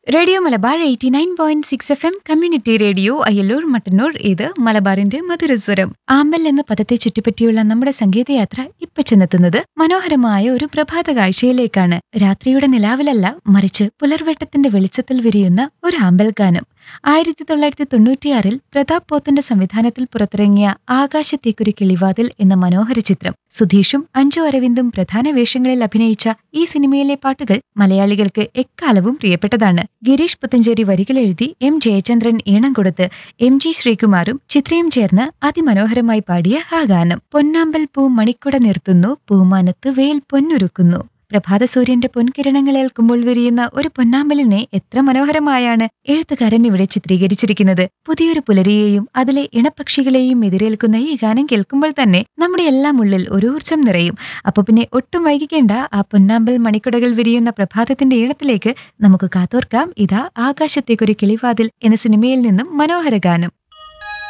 radio Malabar eighty nine point six F M community radio Ayyallur Mattannur ഇത് മലബാറിന്റെ മധുരസ്വരം ആമ്പൽ എന്ന പദത്തെ ചുറ്റിപ്പറ്റിയുള്ള നമ്മുടെ സംഗീതയാത്ര ഇപ്പൊ ചെന്നെത്തുന്നത് മനോഹരമായ ഒരു പ്രഭാത കാഴ്ചയിലേക്കാണ് രാത്രിയുടെ നിലാവിലല്ല മറിച്ച് പുലർവെട്ടത്തിന്റെ വെളിച്ചത്തിൽ വിരിയുന്ന ഒരു ആമ്പൽ ഗാനം ആയിരത്തി തൊള്ളായിരത്തി തൊണ്ണൂറ്റിയാറിൽ പ്രതാപ് പോത്തിന്റെ സംവിധാനത്തിൽ പുറത്തിറങ്ങിയ ആകാശത്തേക്കൊരു കിളിവാതിൽ എന്ന മനോഹര ചിത്രം സുധീഷും അഞ്ജു അരവിന്ദും പ്രധാന വേഷങ്ങളിൽ അഭിനയിച്ച ഈ സിനിമയിലെ പാട്ടുകൾ മലയാളികൾക്ക് എക്കാലവും പ്രിയപ്പെട്ടതാണ് ഗിരീഷ് പുത്തഞ്ചേരി വരികൾ എഴുതി എം ജയചന്ദ്രൻ ഈണം കൊടുത്ത് എം ജി ശ്രീകുമാറും ചിത്രയും ചേർന്ന് അതിമനോഹരമായി പാടിയ ആ ഗാനം പൊന്നാമ്പൽ പൂ മണിക്കുട നിർത്തുന്നു പൂമാനത്ത് വേൽ പൊന്നുരുക്കുന്നു പ്രഭാത സൂര്യന്റെ പൊൻകിരണങ്ങൾ ഏൽക്കുമ്പോൾ വിരിയുന്ന ഒരു പൊന്നാമ്പലിനെ എത്ര മനോഹരമായാണ് എഴുത്തുകാരൻ ഇവിടെ ചിത്രീകരിച്ചിരിക്കുന്നത് പുതിയൊരു പുലരിയെയും അതിലെ ഇണപക്ഷികളെയും എതിരേൽക്കുന്ന ഈ ഗാനം കേൾക്കുമ്പോൾ തന്നെ നമ്മുടെ എല്ലാം ഉള്ളിൽ ഒരു ഊർജ്ജം നിറയും അപ്പൊ പിന്നെ ഒട്ടും വൈകിക്കേണ്ട ആ പൊന്നാമ്പൽ മണിക്കുടകൾ വിരിയുന്ന പ്രഭാതത്തിന്റെ ഈണത്തിലേക്ക് നമുക്ക് കാത്തോർക്കാം ഇതാ ആകാശത്തേക്കൊരു കിളിവാതിൽ എന്ന സിനിമയിൽ നിന്നും മനോഹര ഗാനം